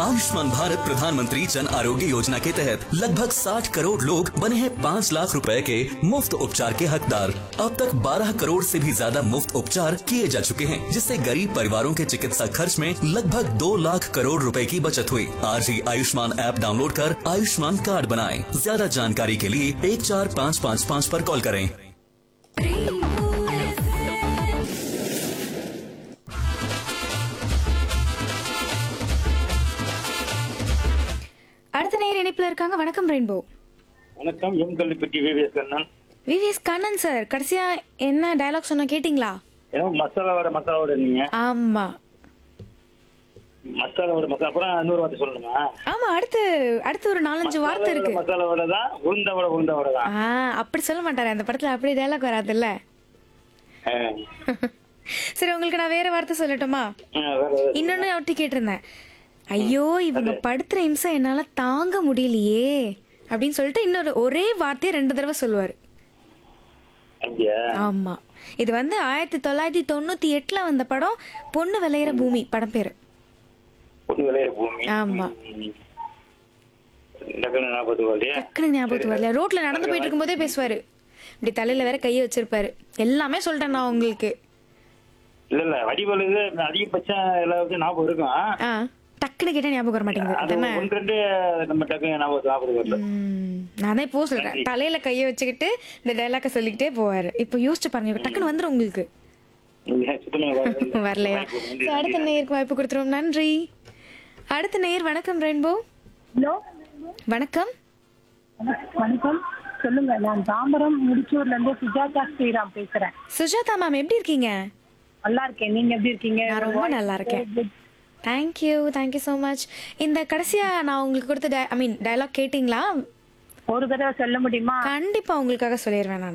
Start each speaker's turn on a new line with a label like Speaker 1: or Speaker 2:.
Speaker 1: आयुष्मान भारत प्रधानमंत्री जन आरोग्य योजना के तहत लगभग 60 करोड़ लोग बने हैं 5 लाख रुपए के मुफ्त उपचार के हकदार अब तक 12 करोड़ से भी ज्यादा मुफ्त उपचार किए जा चुके हैं जिससे गरीब परिवारों के चिकित्सा खर्च में लगभग 2 लाख करोड़ रुपए की बचत हुई आज ही आयुष्मान ऐप डाउनलोड कर आयुष्मान कार्ड बनाएं ज्यादा जानकारी के लिए एक चार पाँच पाँच पाँच पर कॉल करें
Speaker 2: அடுத்த நேர் இணைப்புல இருக்காங்க வணக்கம் ரெயின்போ
Speaker 3: வணக்கம் M Kalvippatti VVS Kannan
Speaker 2: VVS Kannan sir கடைசியா என்ன டயலாக் சொன்ன கேட்டிங்களா
Speaker 3: ஏன்னா மசாலா வடை மசாலா வடை நீங்க
Speaker 2: ஆமா
Speaker 3: மசாலா வடை மசாலா அப்புறம் இன்னொரு வார்த்தை சொல்லணுமா
Speaker 2: ஆமா அடுத்து அடுத்து ஒரு நாலஞ்சு வார்த்தை இருக்கு
Speaker 3: மசாலா வடை தான் உளுந்த வடை உளுந்த வடை தான்
Speaker 2: ஆ அப்படி சொல்ல மாட்டாரு அந்த படத்துல அப்படி டயலாக் வராதுல்ல
Speaker 3: ஆ.
Speaker 2: சரி உங்களுக்கு நான் வேற வார்த்தை சொல்லட்டுமா
Speaker 3: ஆ, வேற ஏதாவது
Speaker 2: இன்னொன்னு அவர்கிட்ட கேட்டிருந்தேன் ஐயோ இவங்க படுத்துற இம்சம் என்னால தாங்க முடியலையே அப்படின்னு சொல்லிட்டு இன்னொரு ஒரே வார்த்தையை ரெண்டு தடவை சொல்லுவாரு
Speaker 3: அப்படியா
Speaker 2: ஆமா இது வந்து ஆயிரத்தி தொள்ளாயிரத்தி தொண்ணூத்தி எட்டுல வந்த படம் பொண்ணு விளையிற பூமி படம் பேரு
Speaker 3: பொண்ணு விளையாட பூமி
Speaker 2: ஆமா.
Speaker 3: ம். டக்குனு ஞாபகத்துக்கு வரலையே
Speaker 2: டக்குனு ஞாபகத்துக்கு வரல ரோட்ல நடந்து போயிட்டு இருக்கும்போதே பேசுவாரு இப்படி தலையில வேற கையை வச்சிருப்பாரு எல்லாமே சொல்லிட்டேன் நான் உங்களுக்கு
Speaker 3: இல்ல இல்ல வடிவலுது அதிகபட்சம் எல்லாருக்கும் ஞாபகம் இருக்கும்
Speaker 2: ஆ டக்குனு கேட்டா ஞாபகம் வர மாட்டேங்குது
Speaker 3: அது
Speaker 2: அதானே
Speaker 3: ஒன்று ரெண்டு நம்ம டக்குனு ஞாபகம் ஞாபகம் வரல
Speaker 2: ம், நான் தான் இப்போ சொல்றேன் தலையில கையை வச்சுக்கிட்டு இந்த டைலாக்க சொல்லிக்கிட்டே போவாரு இப்போ யோசிச்சு பாருங்க டக்குன்னு வந்துரும் உங்களுக்கு
Speaker 3: இல்ல, சுத்தமா வரல.
Speaker 2: வரலையா
Speaker 3: நன்றி,
Speaker 2: சரி, அடுத்த நேருக்கு வாய்ப்பு கொடுத்துருவோம் நன்றி அடுத்த நேர் வணக்கம் ரெயின்போ
Speaker 4: ஹலோ
Speaker 2: வணக்கம்
Speaker 4: வணக்கம் சொல்லுங்க நான் தாம்பரம் முடிச்சூர்ல இருந்து சுஜாதா ஸ்ரீராம் பேசுறேன்
Speaker 2: சுஜாதா மேம் எப்படி இருக்கீங்க
Speaker 4: நல்லா இருக்கேன் நீங்க எப்படி இருக்கீங்க
Speaker 2: நான் ரொம்ப நல்லா இருக்கேன் தேங்க்யூ தேங்க்யூ ஸோ மச் இந்த கடைசியா நான் உங்களுக்கு கொடுத்த ஐ மீன் டயலாக் கேட்டிங்களா
Speaker 4: ஒரு தடவை சொல்ல முடியுமா
Speaker 2: கண்டிப்பா உங்களுக்காக சொல்லிடுவேன் நான்